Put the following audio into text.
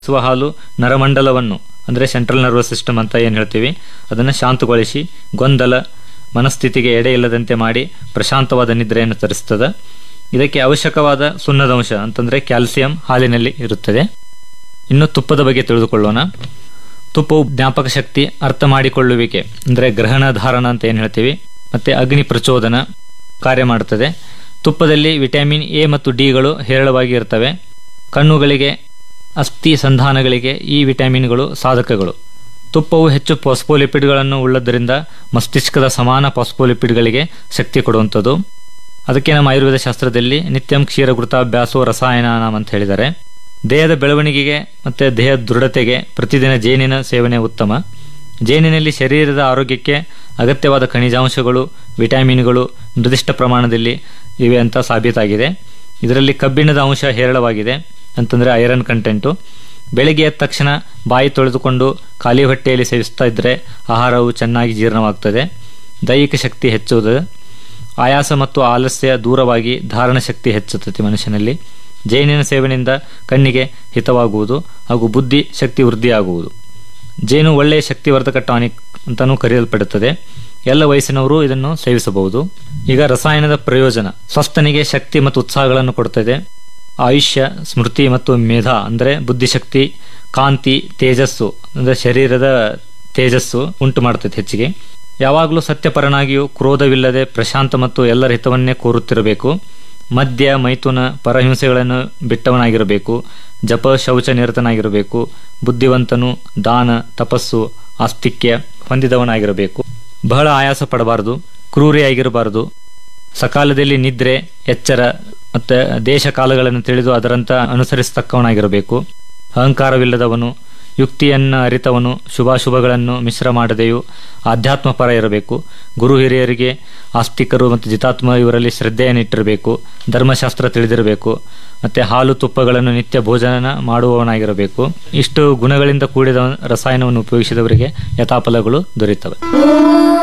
ಸುವ ಹಾಲು ನರಮಂಡಲವನ್ನು ಅಂದರೆ central nervous system ಅಂತ ಏನು ಹೇಳ್ತೀವಿ ಅದನ್ನು ಶಾಂತಗೊಳಿಸಿ ಗೊಂದಲ ಮನಸ್ಥಿತಿಗೆ ಎಡೆ ಇಲ್ಲದಂತೆ ಮಾಡಿ ಪ್ರಶಾಂತವಾದ ನಿದ್ರೆಯನ್ನು ತರಿಸ್ತದೆ ಇದಕ್ಕೆ ಅವಶ್ಯಕವಾದ ಸುಣ್ಣದಂಶ ಅಂತಂದರೆ ಕ್ಯಾಲ್ಸಿಯಂ ಹಾಲಿನಲ್ಲಿ ಇರುತ್ತದೆ ಇನ್ನು ತುಪ್ಪದ ಬಗ್ಗೆ ತಿಳಿದುಕೊಳ್ಳೋಣ ತುಪ್ಪವು ಜ್ಞಾಪಕ ಶಕ್ತಿ ಅರ್ಥ ಮಾಡಿಕೊಳ್ಳುವಿಕೆ ಅಂದರೆ ಗ್ರಹಣ ಧಾರಣ ಅಂತ ಏನು ಹೇಳ್ತೀವಿ ಮತ್ತು ಅಗ್ನಿ ಪ್ರಚೋದನ ಕಾರ್ಯ ಮಾಡುತ್ತದೆ ತುಪ್ಪದಲ್ಲಿ ವಿಟಮಿನ್ ಎ ಮತ್ತು ಡಿಗಳು ಹೇರಳವಾಗಿ ಇರ್ತವೆ ಕಣ್ಣುಗಳಿಗೆ ಅಸ್ಥಿ ಸಂಧಾನಗಳಿಗೆ ಈ ವಿಟಮಿನ್ಗಳು ಸಾಧಕಗಳು ತುಪ್ಪವು ಹೆಚ್ಚು ಫಾಸ್ಫೋಲಿಪಿಡ್ಗಳನ್ನು ಉಳ್ಳದ್ದರಿಂದ ಮಸ್ತಿಷ್ಕದ ಸಮಾನ ಫಾಸ್ಫೋಲಿಪಿಡ್ಗಳಿಗೆ ಶಕ್ತಿ ಕೊಡುವಂಥದ್ದು ಅದಕ್ಕೆ ನಮ್ಮ ಆಯುರ್ವೇದ ಶಾಸ್ತ್ರದಲ್ಲಿ ನಿತ್ಯಂ ಕ್ಷೀರಘೃತಾಭ್ಯಾಸೋ ರಸಾಯನಾನಾಮ್ ಅಂತ ಹೇಳಿದ್ದಾರೆ ದೇಹದ ಬೆಳವಣಿಗೆಗೆ ಮತ್ತು ದೇಹದ ದೃಢತೆಗೆ ಪ್ರತಿದಿನ ಜೇನಿನ ಸೇವನೆ ಉತ್ತಮ ಜೇನಿನಲ್ಲಿ ಶರೀರದ ಆರೋಗ್ಯಕ್ಕೆ ಅಗತ್ಯವಾದ ಖನಿಜಾಂಶಗಳು ವಿಟಮಿನ್ಗಳು ನಿರ್ದಿಷ್ಟ ಪ್ರಮಾಣದಲ್ಲಿ ಇವೆ ಅಂತ ಸಾಬೀತಾಗಿದೆ ಇದರಲ್ಲಿ ಕಬ್ಬಿಣದ ಅಂಶ ಹೇರಳವಾಗಿದೆ ಅಂತಂದರೆ ಐರನ್ ಕಂಟೆಂಟು ಬೆಳಿಗ್ಗೆ ಎದ್ದ ತಕ್ಷಣ ಬಾಯಿ ತೊಳೆದುಕೊಂಡು ಖಾಲಿ ಹೊಟ್ಟೆಯಲ್ಲಿ ಸೇವಿಸ್ತಾ ಇದ್ದರೆ ಆಹಾರವು ಚೆನ್ನಾಗಿ ಜೀರ್ಣವಾಗ್ತದೆ ದೈಹಿಕ ಶಕ್ತಿ ಹೆಚ್ಚುವುದು ಆಯಾಸ ಮತ್ತು ಆಲಸ್ಯ ದೂರವಾಗಿ ಧಾರಣ ಶಕ್ತಿ ಹೆಚ್ಚುತ್ತದೆ ಮನುಷ್ಯನಲ್ಲಿ ಜೇನಿನ ಸೇವನೆಯಿಂದ ಕಣ್ಣಿಗೆ ಹಿತವಾಗುವುದು ಹಾಗೂ ಬುದ್ಧಿ ಶಕ್ತಿ ವೃದ್ಧಿಯಾಗುವುದು ಜೇನು ಒಳ್ಳೆಯ ಶಕ್ತಿವರ್ಧಕ ಟಾನಿಕ್ ಅಂತಲೂ ಕರೆಯಲ್ಪಡುತ್ತದೆ ಎಲ್ಲ ವಯಸ್ಸಿನವರು ಇದನ್ನು ಸೇವಿಸಬಹುದು ಈಗ ರಸಾಯನದ ಪ್ರಯೋಜನ ಸ್ವಸ್ಥನಿಗೆ ಶಕ್ತಿ ಮತ್ತು ಉತ್ಸಾಹಗಳನ್ನು ಕೊಡುತ್ತದೆ ಆಯುಷ್ಯ ಸ್ಮೃತಿ ಮತ್ತು ಮೇಧ ಅಂದರೆ ಬುದ್ಧಿಶಕ್ತಿ ಕಾಂತಿ ತೇಜಸ್ಸು ಅಂದರೆ ಶರೀರದ ತೇಜಸ್ಸು ಉಂಟು ಮಾಡುತ್ತದೆ ಹೆಚ್ಚಿಗೆ ಯಾವಾಗಲೂ ಸತ್ಯಪರನಾಗಿಯೂ ಕ್ರೋಧವಿಲ್ಲದೆ ಪ್ರಶಾಂತ ಮತ್ತು ಎಲ್ಲರ ಹಿತವನ್ನೇ ಕೋರುತ್ತಿರಬೇಕು ಮದ್ಯ ಮೈಥುನ ಪರಹಿಂಸೆಗಳನ್ನು ಬಿಟ್ಟವನಾಗಿರಬೇಕು ಜಪ ಶೌಚ ನಿರತನಾಗಿರಬೇಕು ಬುದ್ಧಿವಂತನು ದಾನ ತಪಸ್ಸು ಆಸ್ತಿಕ್ಯ ಹೊಂದಿದವನಾಗಿರಬೇಕು ಬಹಳ ಆಯಾಸ ಪಡಬಾರದು ಕ್ರೂರಿಯಾಗಿರಬಾರದು ಸಕಾಲದಲ್ಲಿ ನಿದ್ರೆ ಎಚ್ಚರ ಮತ್ತು ದೇಶ ಕಾಲಗಳನ್ನು ತಿಳಿದು ಅದರಂತ ಅನುಸರಿಸತಕ್ಕವನಾಗಿರಬೇಕು ಅಹಂಕಾರವಿಲ್ಲದವನು ಯುಕ್ತಿಯನ್ನು ಅರಿತವನು ಶುಭಾಶುಭಗಳನ್ನು ಮಿಶ್ರ ಮಾಡದೆಯೂ ಆಧ್ಯಾತ್ಮ ಪರ ಇರಬೇಕು ಗುರು ಹಿರಿಯರಿಗೆ ಆಸ್ತಿಕರು ಮತ್ತು ಜಿತಾತ್ಮ ಇವರಲ್ಲಿ ಶ್ರದ್ಧೆಯನ್ನಿಟ್ಟಿರಬೇಕು ಧರ್ಮಶಾಸ್ತ್ರ ತಿಳಿದಿರಬೇಕು ಮತ್ತು ಹಾಲು ತುಪ್ಪಗಳನ್ನು ನಿತ್ಯ ಭೋಜನ ಮಾಡುವವನಾಗಿರಬೇಕು ಇಷ್ಟು ಗುಣಗಳಿಂದ ಕೂಡಿದ ರಸಾಯನವನ್ನು ಉಪಯೋಗಿಸಿದವರಿಗೆ ಯಥಾಫಲಗಳು ದೊರೆಯುತ್ತವೆ